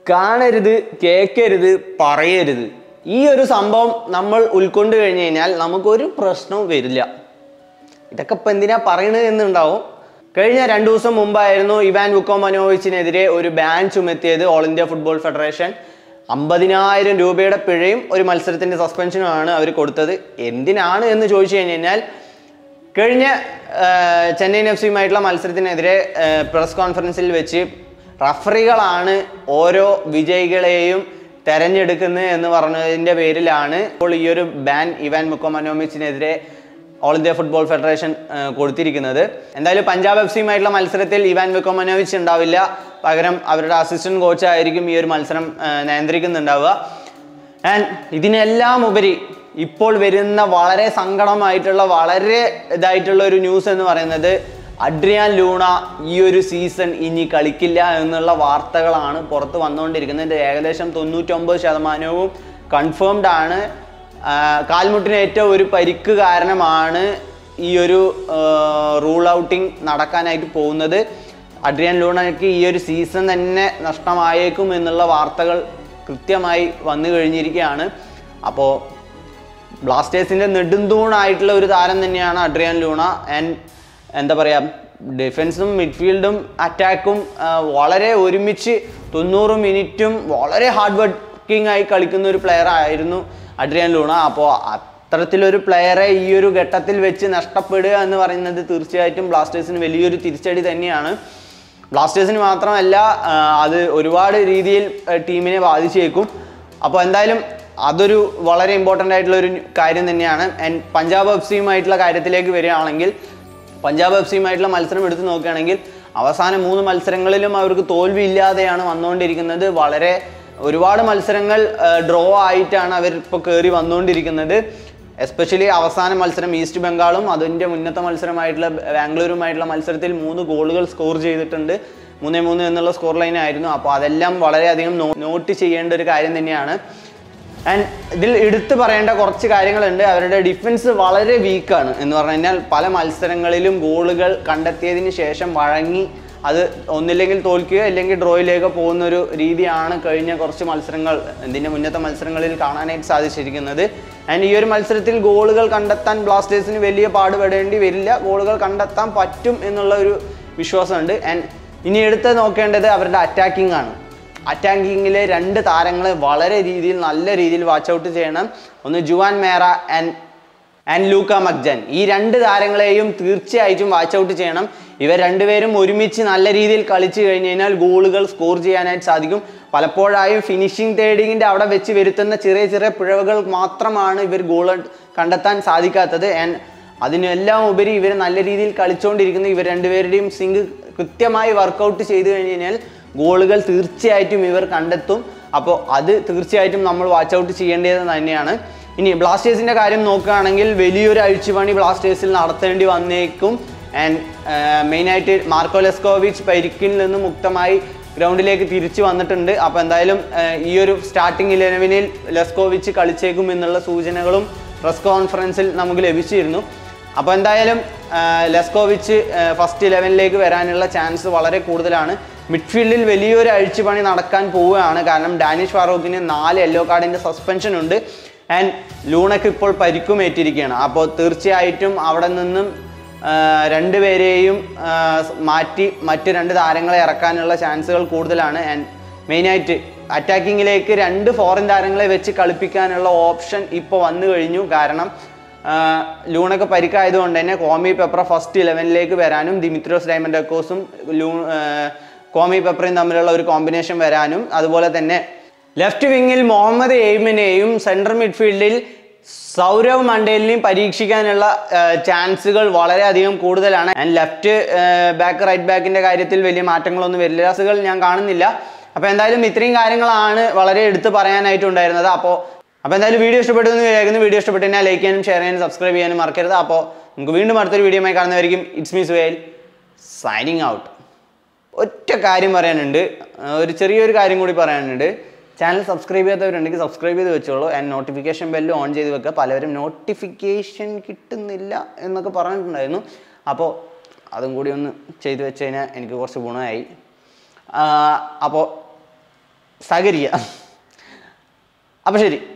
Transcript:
കാണരുത് കേൾക്കരുത് പറയരുത് ഈ ഒരു സംഭവം നമ്മൾ ഉൾക്കൊണ്ട് കഴിഞ്ഞ് കഴിഞ്ഞാൽ നമുക്കൊരു പ്രശ്നവും വരില്ല ഇതൊക്കെ ഇപ്പം എന്തിനാ പറയണത് എന്നുണ്ടാവും കഴിഞ്ഞ രണ്ടു ദിവസം മുമ്പായിരുന്നു ഇവാൻ വുക്കോമനോവിച്ചിനെതിരെ ഒരു ബാൻ ചുമത്തിയത് ഓൾ ഇന്ത്യ ഫുട്ബോൾ ഫെഡറേഷൻ അമ്പതിനായിരം രൂപയുടെ പിഴയും ഒരു മത്സരത്തിന്റെ സസ്പെൻഷനുമാണ് അവർ കൊടുത്തത് എന്തിനാണ് എന്ന് ചോദിച്ചു കഴിഞ്ഞ് കഴിഞ്ഞാൽ കഴിഞ്ഞ ആ, ചെന്നൈയിൻ എഫ് സിയുമായിട്ടുള്ള മത്സരത്തിനെതിരെ പ്രസ് കോൺഫറൻസിൽ വെച്ച് റഫറികളാണ് ഓരോ വിജയികളെയും തെരഞ്ഞെടുക്കുന്നത് എന്ന് പറഞ്ഞതിന്റെ പേരിലാണ് ഇപ്പോൾ ഈ ഒരു ബാൻ ഇവാൻ മുക്കോമനോമിച്ചിനെതിരെ ഓൾ ഇന്ത്യ ഫുട്ബോൾ ഫെഡറേഷൻ ആ, കൊടുത്തിരിക്കുന്നത് എന്തായാലും പഞ്ചാബ് എഫ് സിയുമായിട്ടുള്ള മത്സരത്തിൽ ഇവാൻ വിക്കോമനോവിച്ച് ഉണ്ടാവില്ല പകരം അവരുടെ അസിസ്റ്റന്റ് കോച്ച് ആയിരിക്കും ഈ ഒരു മത്സരം ആ, നിയന്ത്രിക്കുന്നുണ്ടാവുക ആൻഡ് ഇതിനെല്ലാം ഉപരി ഇപ്പോൾ വരുന്ന വളരെ സങ്കടമായിട്ടുള്ള വളരെ ഇതായിട്ടുള്ള ഒരു ന്യൂസ് എന്ന് പറയുന്നത് അഡ്രിയാൻ ലൂണ ഈ ഒരു സീസൺ ഇനി കളിക്കില്ല എന്നുള്ള വാർത്തകളാണ് പുറത്ത് വന്നുകൊണ്ടിരിക്കുന്നത് ഇത് ഏകദേശം തൊണ്ണൂറ്റൊമ്പത് ശതമാനവും കൺഫേംഡ് ആണ് ആ, കാൽമുട്ടിന് ഏറ്റവും ഒരു പരിക്ക് കാരണമാണ് ഈ ഒരു റൂൾ ഔട്ടിംഗ് നടക്കാനായിട്ട് പോകുന്നത് അഡ്രിയൻ ലൂണയ്ക്ക് ഈ ഒരു സീസൺ തന്നെ നഷ്ടമായേക്കും എന്നുള്ള വാർത്തകൾ കൃത്യമായി വന്നു കഴിഞ്ഞിരിക്കുകയാണ് അപ്പോൾ ബ്ലാസ്റ്റേഴ്സിന്റെ നെടുന്തൂണായിട്ടുള്ള ഒരു താരം തന്നെയാണ് അഡ്രിയാൻ ലൂണ ആൻഡ് എന്താ പറയുക ഡിഫൻസും മിഡ്ഫീൽഡും അറ്റാക്കും വളരെ ഒരുമിച്ച് തൊണ്ണൂറ് മിനിറ്റും വളരെ ഹാർഡ് വർക്കിംഗ് ആയി കളിക്കുന്ന ഒരു പ്ലെയർ ആയിരുന്നു അഡ്രിയാൻ ലൂണ അപ്പോൾ അത്തരത്തിലൊരു പ്ലെയറെ ഈ ഒരു ഘട്ടത്തിൽ വെച്ച് നഷ്ടപ്പെടുക എന്ന് പറയുന്നത് തീർച്ചയായിട്ടും ബ്ലാസ്റ്റേഴ്സിന് വലിയൊരു തിരിച്ചടി തന്നെയാണ് ബ്ലാസ്റ്റേഴ്സിന് മാത്രമല്ല ആ, അത് ഒരുപാട് രീതിയിൽ ആ, ടീമിനെ ബാധിച്ചേക്കും അപ്പോൾ എന്തായാലും അതൊരു വളരെ ഇമ്പോർട്ടൻ്റ് ആയിട്ടുള്ള ഒരു കാര്യം തന്നെയാണ് ആൻഡ് പഞ്ചാബ് എഫ് സിയുമായിട്ടുള്ള കാര്യത്തിലേക്ക് വരികയാണെങ്കിൽ പഞ്ചാബ് എഫ് സിയുമായിട്ടുള്ള മത്സരം എടുത്ത് നോക്കുകയാണെങ്കിൽ അവസാന മൂന്ന് മത്സരങ്ങളിലും അവർക്ക് തോൽവി ഇല്ലാതെയാണ് വന്നുകൊണ്ടിരിക്കുന്നത് വളരെ ഒരുപാട് മത്സരങ്ങൾ ഡ്രോ ആയിട്ടാണ് അവർ ഇപ്പോൾ കയറി വന്നുകൊണ്ടിരിക്കുന്നത് എസ്പെഷ്യലി അവസാന മത്സരം ഈസ്റ്റ് ബംഗാളും അതിൻ്റെ മുന്നത്തെ മത്സരമായിട്ടുള്ള ബാംഗ്ലൂരുമായിട്ടുള്ള മത്സരത്തിൽ മൂന്ന് ഗോളുകൾ സ്കോർ ചെയ്തിട്ടുണ്ട് മൂന്നേ മൂന്ന് എന്നുള്ള സ്കോർ ലൈൻ ആയിരുന്നു അപ്പോൾ അതെല്ലാം വളരെയധികം നോ- നോട്ട് ചെയ്യേണ്ട ഒരു കാര്യം തന്നെയാണ് ആൻഡ് ഇതിൽ എടുത്തു പറയേണ്ട കുറച്ച് കാര്യങ്ങളുണ്ട് അവരുടെ ഡിഫൻസ് വളരെ വീക്കാണ് എന്ന് പറഞ്ഞു കഴിഞ്ഞാൽ പല മത്സരങ്ങളിലും ഗോളുകൾ കണ്ടെത്തിയതിന് ശേഷം വഴങ്ങി അത് ഒന്നില്ലെങ്കിൽ തോൽക്കുകയോ അല്ലെങ്കിൽ ഡ്രോയിലേക്കോ പോകുന്ന ഒരു രീതിയാണ് കഴിഞ്ഞ കുറച്ച് മത്സരങ്ങൾ ഇതിൻ്റെ മുന്നത്തെ മത്സരങ്ങളിൽ കാണാനായിട്ട് സാധിച്ചിരിക്കുന്നത് ആൻഡ് ഈ ഒരു മത്സരത്തിൽ ഗോളുകൾ കണ്ടെത്താൻ ബ്ലാസ്റ്റേഴ്സിന് വലിയ പാടുപെടേണ്ടി വരില്ല ഗോളുകൾ കണ്ടെത്താൻ പറ്റും എന്നുള്ള ഒരു വിശ്വാസമുണ്ട് ആൻഡ് ഇനി എടുത്ത് നോക്കേണ്ടത് അവരുടെ അറ്റാക്കിംഗ് ആണ് അറ്റാക്കിങ്ങിലെ രണ്ട് താരങ്ങളെ വളരെ രീതിയിൽ നല്ല രീതിയിൽ വാച്ച് ഔട്ട് ചെയ്യണം ഒന്ന് Juan Mera and and Luka Majcen ഈ രണ്ട് താരങ്ങളെയും തീർച്ചയായിട്ടും വാച്ച് ഔട്ട് ചെയ്യണം ഇവർ രണ്ടുപേരും ഒരുമിച്ച് നല്ല രീതിയിൽ കളിച്ചു കഴിഞ്ഞ് കഴിഞ്ഞാൽ ഗോളുകൾ സ്കോർ ചെയ്യാനായിട്ട് സാധിക്കും പലപ്പോഴായും ഫിനിഷിംഗ് തേർഡിങ്ങിൻ്റെ അവിടെ വെച്ച് വരുത്തുന്ന ചെറിയ ചെറിയ പിഴവുകൾ മാത്രമാണ് ഇവർ ഗോൾ കണ്ടെത്താൻ സാധിക്കാത്തത് ആൻഡ് അതിനെല്ലാം ഉപരി ഇവർ നല്ല രീതിയിൽ കളിച്ചുകൊണ്ടിരിക്കുന്ന ഇവർ രണ്ടുപേരുടെയും സിങ്ക് കൃത്യമായി വർക്കൗട്ട് ചെയ്തു കഴിഞ്ഞ് കഴിഞ്ഞാൽ ഗോളുകൾ തീർച്ചയായിട്ടും ഇവർ കണ്ടെത്തും അപ്പോൾ അത് തീർച്ചയായിട്ടും നമ്മൾ വാച്ച് ഔട്ട് ചെയ്യേണ്ടത് തന്നെയാണ് ഇനി ബ്ലാസ്റ്റേഴ്സിന്റെ കാര്യം നോക്കുകയാണെങ്കിൽ വലിയൊരു അഴിച്ചുപണി ബ്ലാസ്റ്റേഴ്സിൽ നടത്തേണ്ടി വന്നേക്കും ആൻഡ് മെയിനായിട്ട് മാർക്കോ ലെസ്കോവിച്ച് പരിക്കിൽ നിന്ന് മുക്തമായി ഗ്രൗണ്ടിലേക്ക് തിരിച്ചു വന്നിട്ടുണ്ട് അപ്പോൾ എന്തായാലും ആ, ഈ ഒരു സ്റ്റാർട്ടിംഗ് ഇലവനിൽ ലെസ്കോവിച്ച് കളിച്ചേക്കും എന്നുള്ള സൂചനകളും പ്രസ് കോൺഫറൻസിൽ നമുക്ക് ലഭിച്ചിരുന്നു അപ്പോൾ എന്തായാലും ആ, ലെസ്കോവിച്ച് ഫസ്റ്റ് ഇലവനിലേക്ക് വരാനുള്ള ചാൻസ് വളരെ കൂടുതലാണ് മിഡ്ഫീൽഡിൽ വലിയൊരു അഴിച്ചുപണി നടക്കാൻ പോവുകയാണ് കാരണം ഡാനിഷ് ഫാറൂഖിന് നാല് യെല്ലോ കാർഡിൻ്റെ സസ്പെൻഷൻ ഉണ്ട് ആൻഡ് ലൂണയ്ക്ക് ഇപ്പോൾ പരിക്കുമേറ്റിരിക്കുകയാണ് അപ്പോൾ തീർച്ചയായിട്ടും അവിടെ നിന്നും ആ, രണ്ടുപേരെയും ആ, മാറ്റി മറ്റ് രണ്ട് താരങ്ങളെ ഇറക്കാനുള്ള ചാൻസുകൾ കൂടുതലാണ് ആൻഡ് മെയിനായിട്ട് അറ്റാക്കിങ്ങിലേക്ക് രണ്ട് ഫോറിൻ താരങ്ങളെ വെച്ച് കളിപ്പിക്കാനുള്ള ഓപ്ഷൻ ഇപ്പോൾ വന്നു കഴിഞ്ഞു കാരണം ആ, ലൂണൊക്കെ പരിക്കായതുകൊണ്ട് തന്നെ കോമി പെപ്ര ഫസ്റ്റ് ഇലവനിലേക്ക് വരാനും ദിമിത്രോസ് ഡൈമൻഡക്കോസും ലൂ ആ, കോമി പെപ്രയും തമ്മിലുള്ള ഒരു കോമ്പിനേഷൻ വരാനും അതുപോലെ തന്നെ ലെഫ്റ്റ് വിങ്ങിൽ മുഹമ്മദ് എയ്മിനെയും സെൻട്രൽ മിഡ്ഫീൽഡിൽ സൗരവ് മണ്ടേലിനെയും പരീക്ഷിക്കാനുള്ള ചാൻസുകൾ വളരെയധികം കൂടുതലാണ് ആൻഡ് ലെഫ്റ്റ് ബാക്ക് റൈറ്റ് ബാക്കിന്റെ കാര്യത്തിൽ വലിയ മാറ്റങ്ങളൊന്നും വരില്ല ലാസുകൾ ഞാൻ കാണുന്നില്ല അപ്പോൾ എന്തായാലും ഇത്രയും കാര്യങ്ങളാണ് വളരെ എടുത്ത് പറയാനായിട്ടുണ്ടായിരുന്നത് അപ്പോൾ അപ്പോൾ എന്തായാലും വീഡിയോ ഇഷ്ടപ്പെട്ടു എന്ന് വിചാരിക്കുന്നു വീഡിയോ ഇഷ്ടപ്പെട്ടു കഴിഞ്ഞാൽ ലൈക്ക് ചെയ്യാനും ഷെയർ ചെയ്യാനും സബ്സ്ക്രൈബ് ചെയ്യാനും മറക്കരുത് അപ്പോൾ നമുക്ക് വീണ്ടും അടുത്തൊരു വീഡിയോയുമായി കാണുന്നതായിരിക്കും it's me Suhail signing out ഒറ്റ കാര്യം പറയാനുണ്ട് ആ, ഒരു ചെറിയൊരു കാര്യം കൂടി പറയാനുണ്ട് ചാനൽ സബ്സ്ക്രൈബ് ചെയ്യാത്തവരുണ്ടെങ്കിൽ സബ്സ്ക്രൈബ് ചെയ്ത് വെച്ചോളൂ ആൻഡ് നോട്ടിഫിക്കേഷൻ ബെല്ല് ഓൺ ചെയ്ത് വെക്കുക പലവരും നോട്ടിഫിക്കേഷൻ കിട്ടുന്നില്ല എന്നൊക്കെ പറഞ്ഞിട്ടുണ്ടായിരുന്നു അപ്പോൾ അതും കൂടി ഒന്ന് ചെയ്തു വെച്ച് കഴിഞ്ഞാൽ എനിക്ക് കുറച്ച് ഗുണമായി അപ്പോൾ സഹകരിക്കുക അപ്പം ശരി